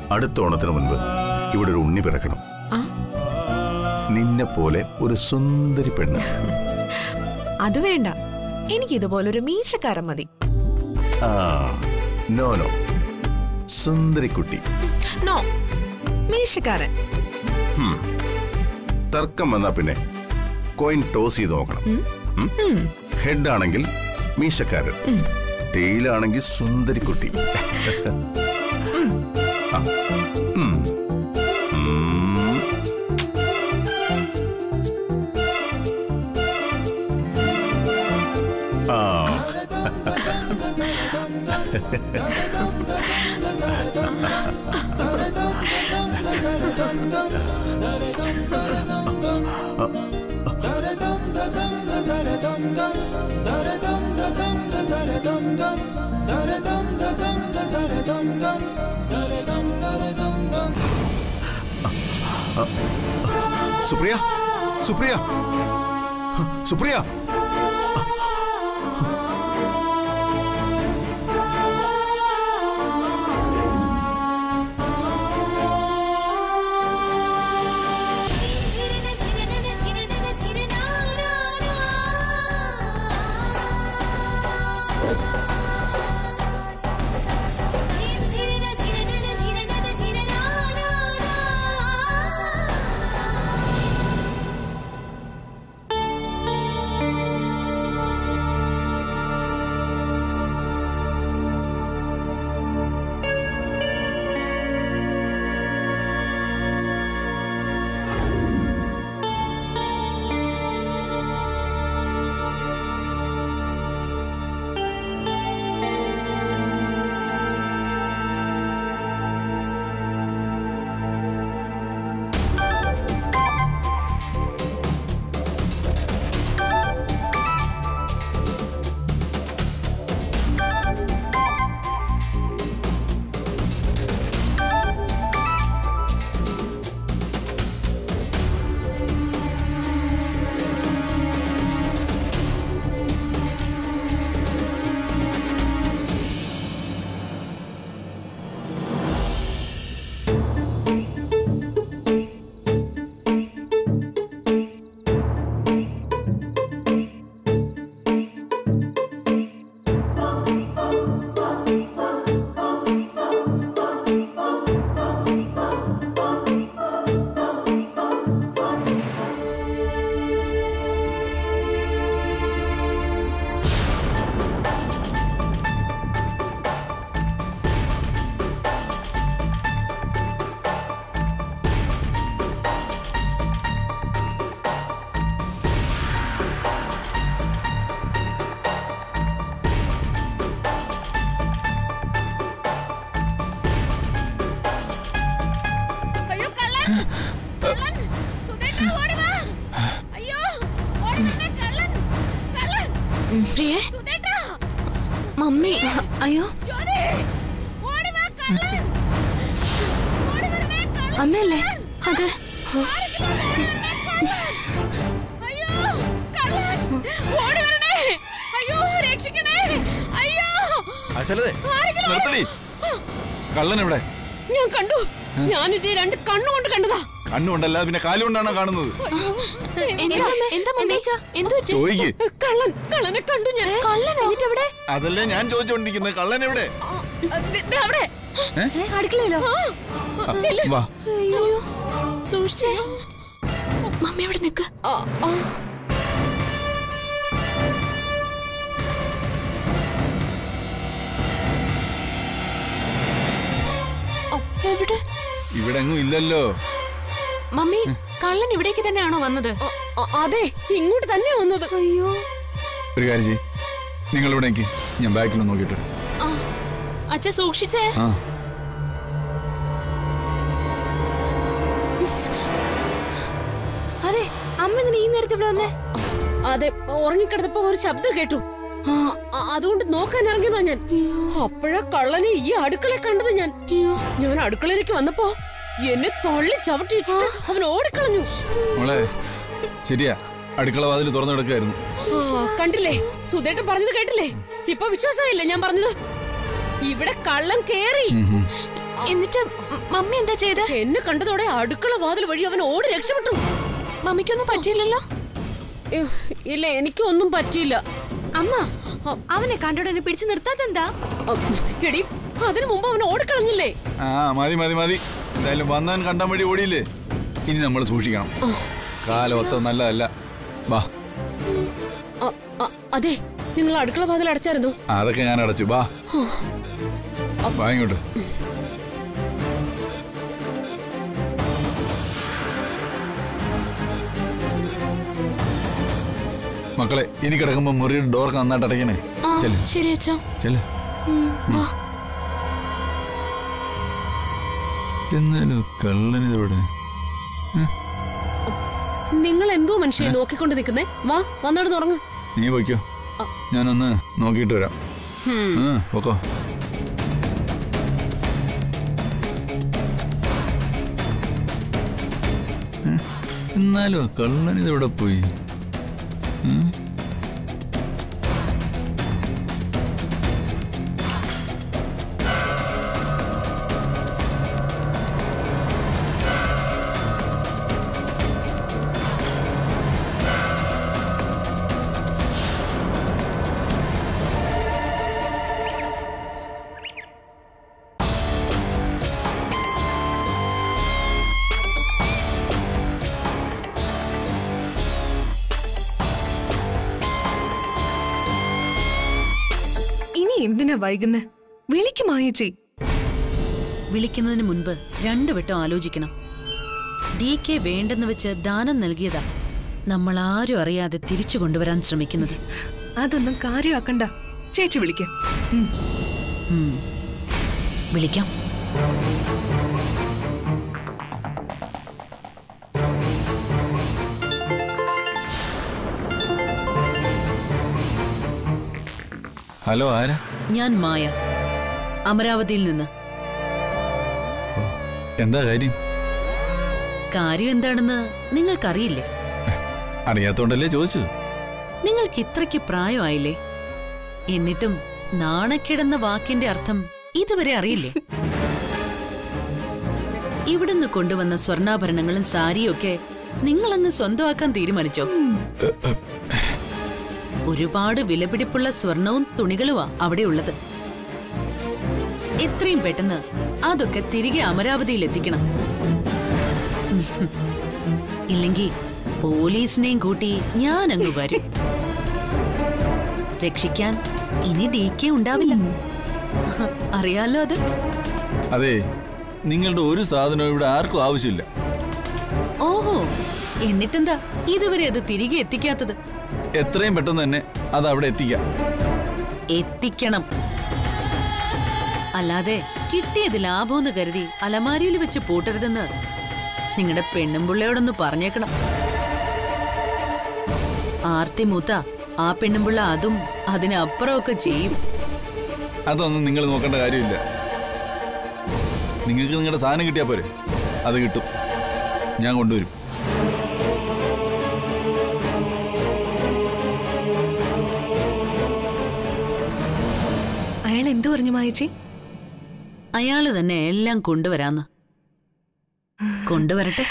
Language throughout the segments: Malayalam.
അടുത്ത ഓണത്തിന് മുൻപ് ഇവിടെ ഒരു ഉണ്ണി പിറക്കണം ആ നിന്നെ പോലെ ഒരു സുന്ദരി പെണ്ണ് അത് വേണ്ട എനിക്ക് ഇതുപോലൊരു മീശക്കാരൻ മതി ആ നോ നോ സുന്ദരിക്കുട്ടി നോ മീശക്കാരൻ തർക്കം വന്നാ പിന്നെ കോയിൻ ടോസ് ചെയ്ത് നോക്കണം ഹെഡ് ആണെങ്കിൽ മീശക്കാരൻ ടെയിലാണെങ്കിൽ സുന്ദരിക്കുട്ടി ആ. ഉം. ഉം. ആ സുപ്രിയ സുപ്രിയ സുപ്രിയ അയ്യോ കള്ളൻ കള്ളൻ സുധേട്ടാ ഓടി വാ അയ്യോ ഓടി വരണേ കള്ളൻ കള്ളൻ പ്രിയേ സുധേട്ടാ മമ്മി അയ്യോ ജ്യോതി ഓടി വാ കള്ളൻ ഓടി വരണേ കള്ളൻ അമ്മയല്ലേ അതെ ആരെങ്കിലും ഒന്ന് ഓടി വരണേ കള്ളൻ അയ്യോ കള്ളൻ ഓടി വരണേ അയ്യോ രക്ഷിക്കണേ അയ്യോ അശലതേ ആരെങ്കിലും ഓടി നിർത്തടി കള്ളൻ എവിടെ ഞാൻ കണ്ടു ഞാനിത് രണ്ട് കണ്ണുകൊണ്ട് കണ്ടതാ കണ്ണുകൊണ്ടല്ല പിന്നെ കാലുകൊണ്ടാണോ കാണുന്നത് എന്താ എന്താ മമ്മി എന്തു പറ്റി ചോദിക്ക് കള്ളൻ കള്ളനെ കണ്ടു ഞാൻ കള്ളൻ എന്നിട്ട് എവിടെ അതല്ലേ ഞാൻ ചോദിച്ചോണ്ടിരിക്കുന്നത് കള്ളൻ എവിടെ ദേ, ദേ അവിടെ അടുക്കളയിലോ ആ, ചെല്ല്. വാ അയ്യോ സൂക്ഷിച്ചേ മമ്മി അവിടെ നിക്ക് ആ, ആ. എവിടെ ഇവിടെ എങ്ങും ഇല്ലല്ലോ മമ്മി കള്ളൻ ഇവിടേക്ക് തന്നെയാണോ വന്നത് ആ, ആ, അതെ ഇങ്ങോട്ട് തന്നെ വന്നത് അയ്യോ ഒരു കാര്യം ചെയ്യ് നിങ്ങൾ ഇവിടെ നിൽക്ക് ഞാൻ ബാക്കിലൊന്ന് നോക്കിയിട്ട് ആ അച്ഛ സൂക്ഷിച്ചേ ആ അതെ അമ്മ എന്തിനാ ഈ നേരത്തെ ഇവിടെ വന്നേ അതെ ഉറങ്ങിക്കിടന്നപ്പോ ഒരു ശബ്ദം കേട്ടു ആ, ആ, അതുകൊണ്ട് നോക്കാൻ ഇറങ്ങിയതാ ഞാൻ അപ്പോഴാ കള്ളനെ ഈ അടുക്കളയെ കണ്ടത് ഞാൻ ഞാൻ അടുക്കളയിലേക്ക് വന്നപ്പോ എന്നെ തള്ളി ചവിട്ടിയിട്ട് അവൻ ഓടിക്കളഞ്ഞു മോളെ ശരിയാ അടുക്കള വാതിൽ തുറന്നു കിടക്കായിരുന്നു ആ, കണ്ടില്ലേ സുധേട്ടൻ പറഞ്ഞത് കേട്ടില്ലേ ഇപ്പൊ വിശ്വാസമായില്ലേ ഞാൻ പറഞ്ഞത് ഇവിടെ കള്ളൻ കേറി എന്നിട്ട് മ- മമ്മി എന്താ ചെയ്ത് പക്ഷെ എന്നെ കണ്ടതോടെ അടുക്കള വാതിൽ വഴി അവൻ ഓടി രക്ഷപ്പെട്ടു മമ്മിക്കൊന്നും പറ്റിയില്ലല്ലോ ഏ, ഇല്ല എനിക്കൊന്നും പറ്റിയില്ല അമ്മ അവനെ കണ്ടോടനെ പിടിച്ചു നിർത്താത്തെന്താ അ, എടി അതിനു മുമ്പ് അവൻ ഓടിക്കളഞ്ഞില്ലേ ആ മതി മതി മതി എന്തായാലും വന്നവൻ കണ്ടാൻ വഴി ഓടിയില്ലേ ഇനി നമ്മൾ സൂക്ഷിക്കണം കാലമൊത്ത നല്ലതല്ല വാ അ, അ, അതെ നിങ്ങൾ അടുക്കള വാതിൽ അടച്ചായിരുന്നു അതൊക്കെ ഞാൻ അടച്ചു വാ വാ ഇങ്ങോട്ട് മക്കളെ ഇനി കിടക്കുമ്പോ മുറിയുടെ ഡോർക്ക് നന്നായിട്ട് അടയ്ക്കണേ ആ ചെല്ല് ശരി അച്ഛാ ചെല്ല് വാ എന്നാലും കള്ളനിതവിടെ നിങ്ങൾ എന്തോ മനുഷ്യനെ നോക്കിക്കൊണ്ട് നിൽക്കുന്നേ വാ വന്നോട് ഉറങ്ങ് നീ പോയിക്കോ ഞാനൊന്ന് നോക്കിയിട്ട് വരാം ആ പോക്കോ ഏ, എന്നാലും ആ കള്ളനിതെവിടെ പോയി ഉം? ഇനി എന്തിനാ വൈകുന്നേ വിളിക്കുമായിച്ചി വിളിക്കുന്നതിന് മുൻപ് രണ്ടു വട്ടം ആലോചിക്കണം ഡി കെ വേണ്ടെന്ന് വെച്ച് ദാനം നൽകിയതാ നമ്മൾ ആരും അറിയാതെ തിരിച്ചു കൊണ്ടുവരാൻ ശ്രമിക്കുന്നത് അതൊന്നും കാര്യമാക്കണ്ട ചേച്ചി വിളിക്ക ഉം. വിളിക്കാം ഹലോ ആരാ ഞാൻ മായ അമരാവതിയിൽ നിന്ന് എന്താ കാര്യം കാര്യം എന്താണെന്ന് നിങ്ങൾക്കറിയില്ലേ അറിയാത്തോണ്ടല്ലേ ചോദിച്ചു നിങ്ങൾക്ക് ഇത്രയ്ക്ക് പ്രായമായില്ലേ എന്നിട്ടും നാണക്കിടന്ന വാക്കിന്റെ അർത്ഥം ഇതുവരെ അറിയില്ലേ ഇവിടുന്ന് കൊണ്ടുവന്ന സ്വർണ്ണാഭരണങ്ങളും സാരിയും ഒക്കെ നിങ്ങളങ്ങ് സ്വന്തമാക്കാൻ തീരുമാനിച്ചോ ഒരുപാട് വിലപിടിപ്പുള്ള സ്വർണവും തുണികളുമാ അവിടെ ഉള്ളത് എത്രയും പെട്ടെന്ന് അതൊക്കെ തിരികെ അമരാവതിയിൽ എത്തിക്കണം ഇല്ലെങ്കിൽ പോലീസിനെയും കൂട്ടി ഞാൻ അങ്ങ് വരും രക്ഷിക്കാൻ ഇനി ഡി കെ ഉണ്ടാവില്ല അറിയാലോ അത് അതെ നിങ്ങളുടെ ഒരു സാധനവും ഇവിടെ ആർക്കും ആവശ്യമില്ല ഓഹോ എന്നിട്ടെന്താ ഇതുവരെ അത് തിരികെ എത്തിക്കാത്തത് എത്രയും പെട്ടെന്ന് തന്നെ അത് അവിടെ എത്തിക്കാം എത്തിക്കണം അല്ലാതെ കിട്ടിയത് ലാഭമെന്ന് കരുതി അലമാരിയിൽ വെച്ച് പൂട്ടരുതെന്ന് നിങ്ങളുടെ പെണ്ണും പിള്ളയോടൊന്ന് പറഞ്ഞേക്കണം ആർത്തി മൂത്ത ആ പെണ്ണുമ്പിള്ള അതും അതിനപ്പുറമൊക്കെ ചെയ്യും അതൊന്നും നിങ്ങൾ നോക്കേണ്ട കാര്യമില്ല നിങ്ങൾക്ക് നിങ്ങളുടെ സാധനം കിട്ടിയാൽ പോരെ അത് കിട്ടും ഞാൻ കൊണ്ടുവരും അയാൾ എന്തു പറഞ്ഞു മായിച്ചി അയാള് തന്നെ എല്ലാം കൊണ്ടുവരാന്ന് കൊണ്ടുവരട്ടെ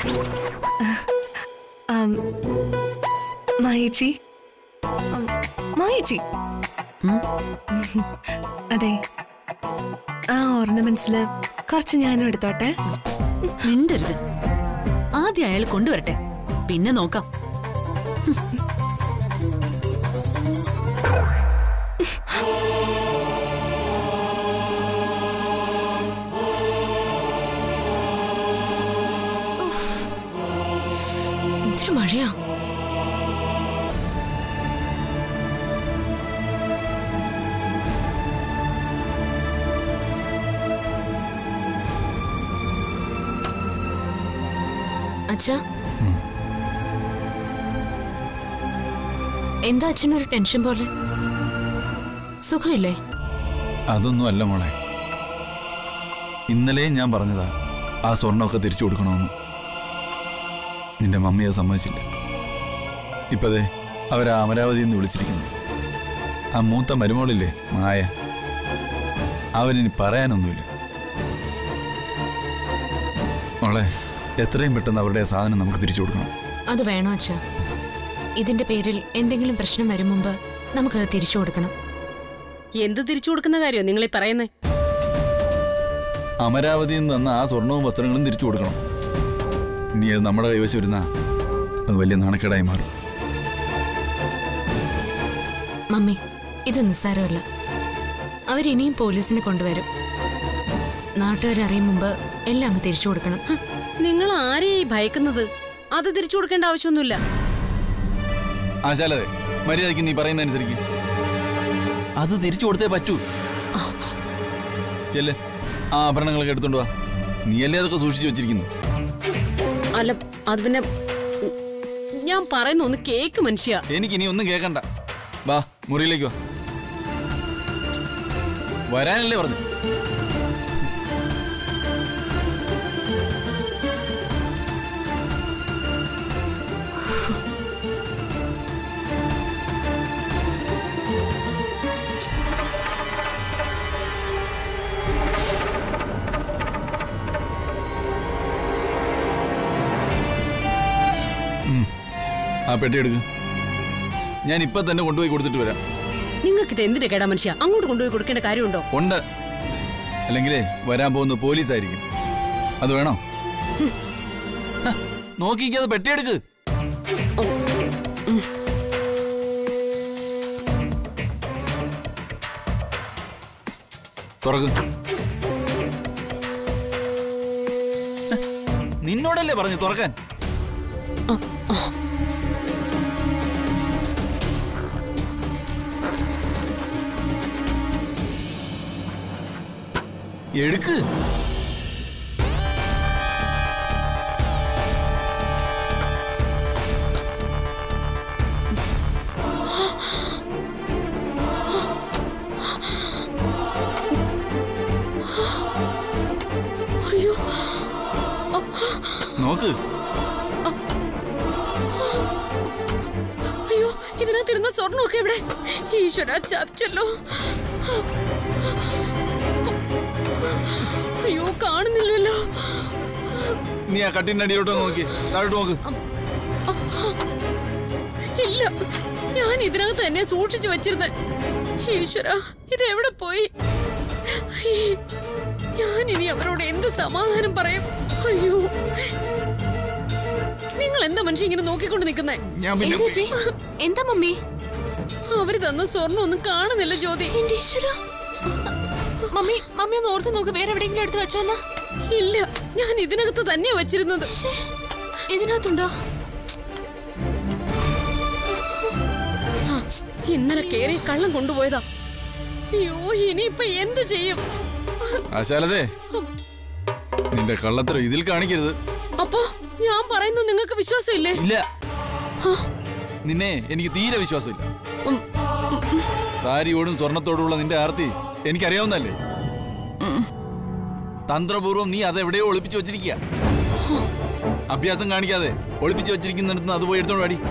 മായിച്ചി മായിച്ചി ഉം? അതെ ആ ഓർണമെന്റ്സില് കുറച്ച് ഞാനും എടുത്തോട്ടെ മിണ്ടരുത് ആദ്യം അയാൾ കൊണ്ടുവരട്ടെ പിന്നെ നോക്കാം എന്തൊരു മഴയാ അച്ഛാ എന്താ അച്ഛനൊരു ടെൻഷൻ പോലെ സുഖമില്ലേ അതൊന്നും അല്ല മോളെ ഇന്നലെയും ഞാൻ പറഞ്ഞതാ ആ സ്വർണ്ണമൊക്കെ തിരിച്ചു കൊടുക്കണമെന്ന് നിന്റെ മമ്മി അത് സമ്മതിച്ചില്ല ഇപ്പതേ അവരാ അമരാവതിയിൽ നിന്ന് വിളിച്ചിരിക്കുന്നു ആ മൂത്ത മരുമോളില്ലേ മായ അവനിനി പറയാനൊന്നുമില്ല മോളെ എത്രയും പെട്ടെന്ന് അവരുടെ സാധനം നമുക്ക് തിരിച്ചു കൊടുക്കണം അത് വേണോ അച്ഛാ ഇതിന്റെ പേരിൽ എന്തെങ്കിലും പ്രശ്നം വരും മുമ്പ് നമുക്കത് തിരിച്ചു കൊടുക്കണം എന്ത് തിരിച്ചു കൊടുക്കുന്ന കാര്യോ നിങ്ങളീ പറയുന്നേ അമരാവതിയിൽ നിന്ന് തന്ന ആ സ്വർണവും വസ്ത്രങ്ങളും തിരിച്ചു കൊടുക്കണം ഇനി അത് നമ്മുടെ കൈവശം വരുന്ന അത് വലിയ നാണക്കേടായി മാറും മമ്മി ഇത് നിസ്സാരമല്ല അവരിനിയും പോലീസിനെ കൊണ്ടുവരും നാട്ടുകാരറിയും മുമ്പ് എല്ലാം അങ്ങ് തിരിച്ചു കൊടുക്കണം ഹ, നിങ്ങൾ ആരെയായി ഭയക്കുന്നത് അത് തിരിച്ചു കൊടുക്കേണ്ട ആവശ്യമൊന്നുമില്ല ആശാലതെ മര്യാദയ്ക്ക് നീ പറയുന്നതനുസരിക്ക് അത് തിരിച്ചു കൊടുത്തേ പറ്റൂ ചെല്ല് ആ ആഭരണങ്ങളൊക്കെ എടുത്തോണ്ട് വാ നീയല്ലേ അതൊക്കെ സൂക്ഷിച്ചു വെച്ചിരിക്കുന്നു അല്ല അത് പിന്നെ ഉം, ഞാൻ പറയുന്ന ഒന്ന് കേക്ക് മനുഷ്യ എനിക്ക് ഇനി ഒന്നും കേൾക്കണ്ട വാ മുറിയിലേക്ക് വാ വരാനല്ലേ പറഞ്ഞു ഉം. ആ പെട്ടി എടുക്ക് ഞാൻ ഇപ്പൊ തന്നെ കൊണ്ടുപോയി കൊടുത്തിട്ട് വരാം നിങ്ങൾക്ക് ഇത് എന്തിന്റെ കേടാ മനുഷ്യ അങ്ങോട്ട് കൊണ്ടുപോയി കൊടുക്കേണ്ട കാര്യമുണ്ടോ ഉണ്ട് അല്ലെങ്കിലേ വരാൻ പോകുന്ന പോലീസായിരിക്കും അത് വേണോ ഹ, നോക്കിക്കാതെ പെട്ടിയെടുക്ക് തുറക്ക് ഹ, നിന്നോടല്ലേ പറഞ്ഞു തുറക്കാൻ എടുക്ക് അയ്യോ നോക്ക് അയ്യോ ഇതിനകത്തിരുന്ന സ്വർണ്ണമൊക്കെ എവിടെ ഈശ്വര ചതിച്ചല്ലോ അയ്യോ കാണുന്നില്ലല്ലോ നീ ആ കട്ടിന്റെ അടിയിലോട്ട് നോക്കി താഴോട്ട് നോക്ക് ഇല്ല ഞാൻ ഇതിനകത്ത് തന്നെ സൂക്ഷിച്ചു വെച്ചിരുന്ന ഈശ്വര ഇത് എവിടെ പോയി ഈ, ഞാൻ ഇനി അവരോട് എന്ത് സമാധാനം പറയും അയ്യോ നിങ്ങൾ എന്താ മനുഷ്യ ഇങ്ങനെ നോക്കിക്കൊണ്ട് നിൽക്കുന്നേ ഞാൻ പിന്നെ എന്ത് പറ്റി? എന്താ മമ്മി അവര് തന്ന സ്വർണ്ണം ഒന്നും കാണുന്നില്ല ജ്യോതി എന്റെ ഈശ്വരാ. മമ്മി മമ്മി ഒന്ന് ഓർത്ത് നോക്ക് വേറെ എവിടെയെങ്കിലും എടുത്ത് വെച്ചോന്നാ ഇല്ല ഞാൻ ഇതിനകത്ത് തന്നെയാ വെച്ചിരുന്നത് ശ്ശേ, ഇതിനകത്തുണ്ടോ ആ, ഇന്നലെ കേറി കള്ളം കൊണ്ടുപോയതാ അയ്യോ ഇനിയിപ്പൊ എന്ത് ചെയ്യും ആശാലതേ നിന്റെ കള്ളത്തരം ഇതിൽ കാണിക്കരുത് അപ്പോ ഞാൻ പറയുന്നത് നിങ്ങൾക്ക് വിശ്വാസമില്ലേ ഇല്ല നിന്നെ എനിക്ക് തീരെ വിശ്വാസമില്ല ഉം, സാരിയോടും സ്വർണത്തോടുള്ള നിന്റെ ആർത്തി എനിക്കറിയാവുന്നല്ലേ തന്ത്രപൂർവ്വം നീ അതെവിടെയോ ഒളിപ്പിച്ചു വെച്ചിരിക്കുക അഭ്യാസം കാണിക്കാതെ ഒളിപ്പിച്ചു വെച്ചിരിക്കുന്നിടത്ത് അത് പോയി എടുത്തോണ്ട് വാടി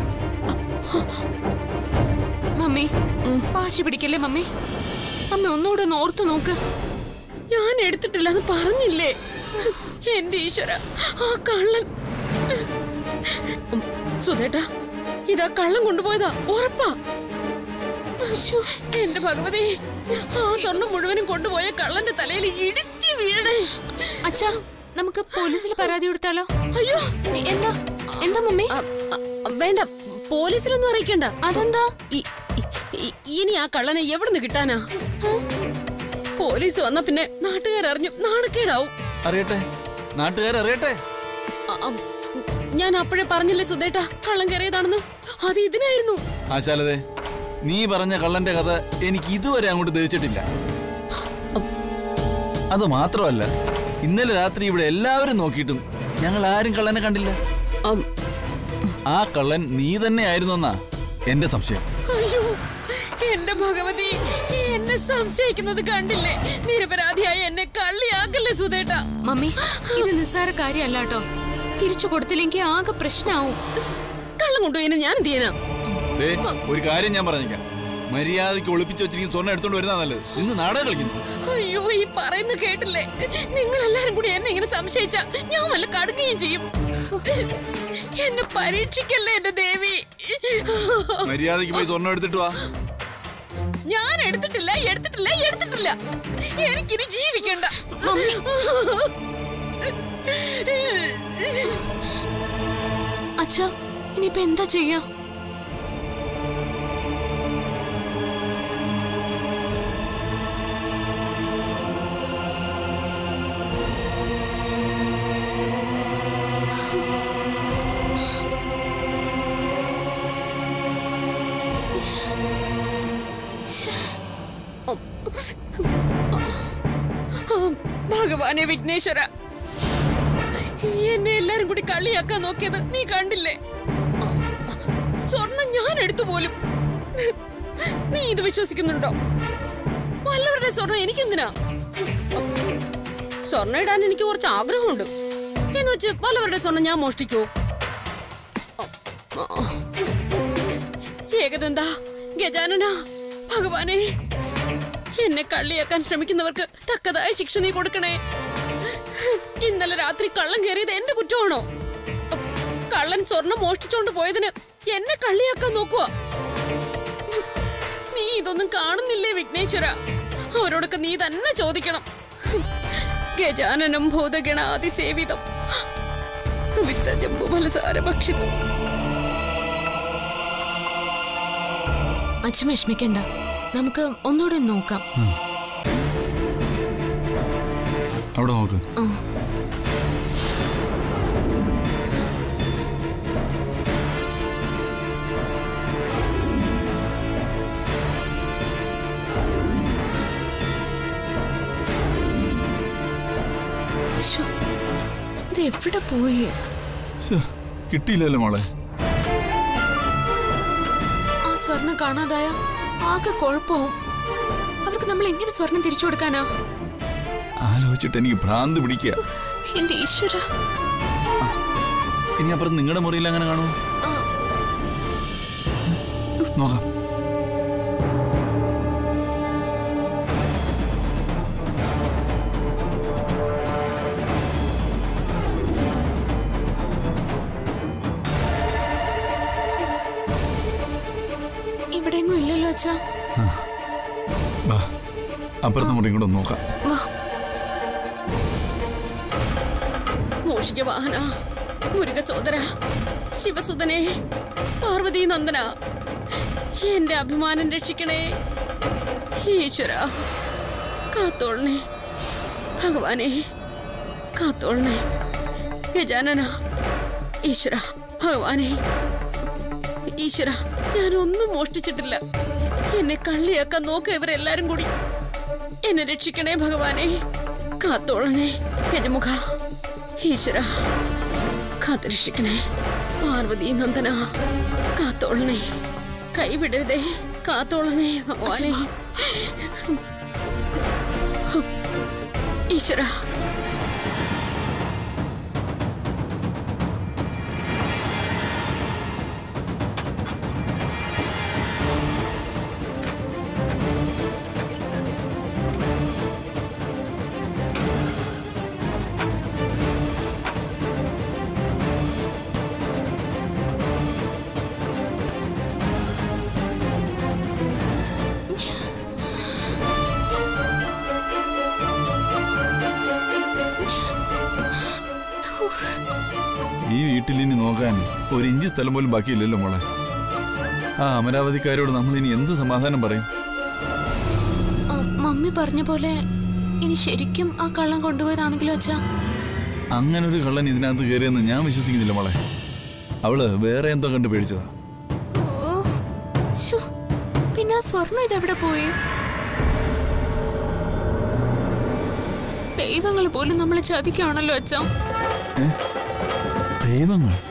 മമ്മി വാശി പിടിക്കല്ലേ മമ്മി മമ്മി ഒന്നുകൂടെ ഒന്ന് ഓർത്ത് നോക്ക് ഞാൻ എടുത്തിട്ടില്ലെന്ന് പറഞ്ഞില്ലേ എന്റെ ഈശ്വര ആ കള്ളൻ ഉം, സുധേട്ടാ ഇതാ കള്ളൻ കൊണ്ടുപോയതാ ഉറപ്പാ ശ്ശോ, എന്റെ ഭഗവതി ആ സ്വർണം മുഴുവനും കൊണ്ടുപോയ കള്ളന്റെ തലയിൽ ഇടിച്ചു വീഴണേ അച്ഛാ നമുക്ക് പോലീസിൽ പരാതി കൊടുത്താലോ അയ്യോ എ- എന്താ എന്താ മമ്മി അ- അ- വേണ്ട പോലീസിലൊന്നും അറിയിക്കണ്ട അതെന്താ ഇ- ഇ- ഇനി ആ കള്ളനെ എവിടുന്ന് കിട്ടാനാ പോലീസ് വന്ന പിന്നെ നാട്ടുകാരറിഞ്ഞു നാണക്കേടാവും അറിയട്ടെ നാട്ടുകാരറിയട്ടെ അ- അ- ഞാൻ അപ്പോഴേ പറഞ്ഞില്ലേ സുധേട്ടാ കള്ളം കയറിയതാണെന്ന് അത് ഇതിനായിരുന്നു ആശാലതേ നീ പറഞ്ഞ കള്ളന്റെ കഥ എനിക്ക് ഇതുവരെ അങ്ങോട്ട് ദഹിച്ചിട്ടില്ല അത് മാത്രമല്ല ഇന്നലെ രാത്രി ഇവിടെ എല്ലാവരും നോക്കിയിട്ടും ഞങ്ങൾ ആരും കള്ളനെ കണ്ടില്ല അം, ആ കള്ളൻ നീ തന്നെ ആയിരുന്നെന്നാ എന്റെ സംശയം അയ്യോ എന്റെ ഭഗവതി എന്നെ സംശയിക്കുന്നത് കണ്ടില്ലേ നിരപരാധിയായ എന്നെ കള്ളിയാക്കല്ലേ സുധേട്ടാ മമ്മി ഇത് നിസ്സാര കാര്യമല്ല കേട്ടോ തിരിച്ചു കൊടുത്തില്ലെങ്കിൽ ആകെ പ്രശ്നമാവും കള്ളം കൊണ്ടുപോയി ഞാൻ എന്ത് ചെയ്യാനാ ദേ ഒരു കാര്യം ഞാൻ പറഞ്ഞേക്കാം മര്യാദയ്ക്ക് ഒളിപ്പിച്ചു വെച്ചിരിക്കുന്ന സ്വർണ്ണം എടുത്തോണ്ട് വരുന്നതാ നല്ലത് ഇന്ന് നാടകം കളിക്കുന്നു അയ്യോ ഈ പറയുന്ന കേട്ടില്ലേ നിങ്ങൾ എല്ലാരും കൂടി എന്നെ ഇങ്ങനെ സംശയിച്ച ഞാൻ വല്ല കടുങ്ങുകയും ചെയ്യും എന്നെ പരീക്ഷിക്കല്ലേ എന്റെ ദേവി മര്യാദയ്ക്ക് പോയി സ്വർണ്ണം എടുത്തിട്ട് വാ ഞാൻ എടുത്തിട്ടില്ല എടുത്തിട്ടില്ല എടുത്തിട്ടില്ല എനിക്കിനി ജീവിക്കണ്ട അച്ഛാ ഇനിയിപ്പോ എന്താ ചെയ്യാ ഭഗവാനെ വിഘ്നേശ്വര എന്നെ എല്ലാരും കൂടി കളിയാക്കാൻ നോക്കിയത് നീ കണ്ടില്ലേ സ്വർണം ഞാൻ എടുത്തു പോലും നീ ഇത് വിശ്വസിക്കുന്നുണ്ടോ വല്ലവരുടെ സ്വർണം എനിക്കെന്തിനാ സ്വർണം ഇടാൻ എനിക്ക് കുറച്ച് ആഗ്രഹമുണ്ട് എന്ന് വെച്ച് വല്ലവരുടെ സ്വർണം ഞാൻ മോഷ്ടിക്കൂ ഏകദന്ത ഗജാനന ഭഗവാനെ എന്നെ കള്ളിയാക്കാൻ ശ്രമിക്കുന്നവർക്ക് തക്കതായ ശിക്ഷ നീ കൊടുക്കണേ ഇന്നലെ രാത്രി കള്ളൻ കയറിയത് എന്റെ കുറ്റമാണോ കള്ളൻ സ്വർണം മോഷ്ടിച്ചോണ്ട് പോയതിന് എന്നെ കള്ളിയാക്കാൻ നോക്കുക നീ ഇതൊന്നും കാണുന്നില്ലേ വിഘ്നേശ്വര അവരോടൊക്കെ നീ തന്നെ ചോദിക്കണം ഗജാനനം ഭൂതഗണാതിസേവിതം തുവിത്ത ജംബുഫലസാര ഭക്ഷിതം അച്ഛൻ വിഷമിക്കണ്ട നമുക്ക് ഒന്നുകൂടെ ഒന്ന് നോക്കാം അവിടെ നോക്ക് ആ. ശ്ശോ, ഇത് എവിടെ പോയി ശ്ശെ, കിട്ടിയില്ലല്ലോ മോളെ ആ സ്വർണം കാണാതായ ആകെ കുഴപ്പവും അവർക്ക് നമ്മൾ എങ്ങനെ സ്വർണം തിരിച്ചു കൊടുക്കാനാ ആലോചിച്ചിട്ട് എനിക്ക് ഭ്രാന്ത് പിടിക്കുക എന്റെ ഈശ്വര ഇനി അപ്പുറത്ത് നിങ്ങളുടെ മുറിയിൽ അങ്ങനെ കാണുമോ ആ. നോക്കാം ഇവിടെയെങ്ങും ഇല്ലല്ലോ അച്ഛാ വാ അപ്പുറത്തെ മുറിയും കൂടെ ഒന്ന് നോക്കാം വാ മൂഷിക വാഹന മുരുക സോദര ശിവസുതനെ പാർവതി നന്ദന എന്റെ അഭിമാനം രക്ഷിക്കണേ ഈശ്വര കാത്തോളണേ ഭഗവാനെ കാത്തോളണേ ഗജാനന ഈശ്വര ഭഗവാനെ ഈശ്വര ഞാനൊന്നും മോഷ്ടിച്ചിട്ടില്ല എന്നെ കള്ളിയാക്കാൻ നോക്ക ഇവരെല്ലാരും കൂടി എന്നെ രക്ഷിക്കണേ ഭഗവാനെ കാത്തോളണേ ഗജമുഖ ഈശ്വര കാത്തുരക്ഷിക്കണേ പാർവതി നന്ദന കാത്തോളണേ കൈവിടരുതേ കാത്തോളണേ ഭഗവാനെ ഈശ്വര ഈ വീട്ടിൽ ഇനി നോക്കാൻ ഒരു ഇഞ്ച് സ്ഥലം പോലും ബാക്കിയില്ലല്ലോ മോളെ ആ അമരാവതിക്കാരോട് നമ്മൾ ഇനി എന്ത് സമാധാനം പറയും ആ, മമ്മി പറഞ്ഞ പോലെ ഇനി ശരിക്കും ആ കള്ളം കൊണ്ടുപോയതാണെങ്കിലോ അച്ഛാ അങ്ങനെ ഒരു കള്ളൻ ഇതിനകത്ത് കയറിയെന്ന് ഞാൻ വിശ്വസിക്കുന്നില്ല മോളെ അവള് വേറെ എന്തോ കണ്ട് പേടിച്ചതാ ഓ ശ്ശോ, പിന്നെ ആ സ്വർണം ഇതെവിടെ പോയി ദൈവങ്ങൾ പോലും നമ്മളെ ചതിക്കുകയാണല്ലോ അച്ഛാ ദൈവങ്ങൾ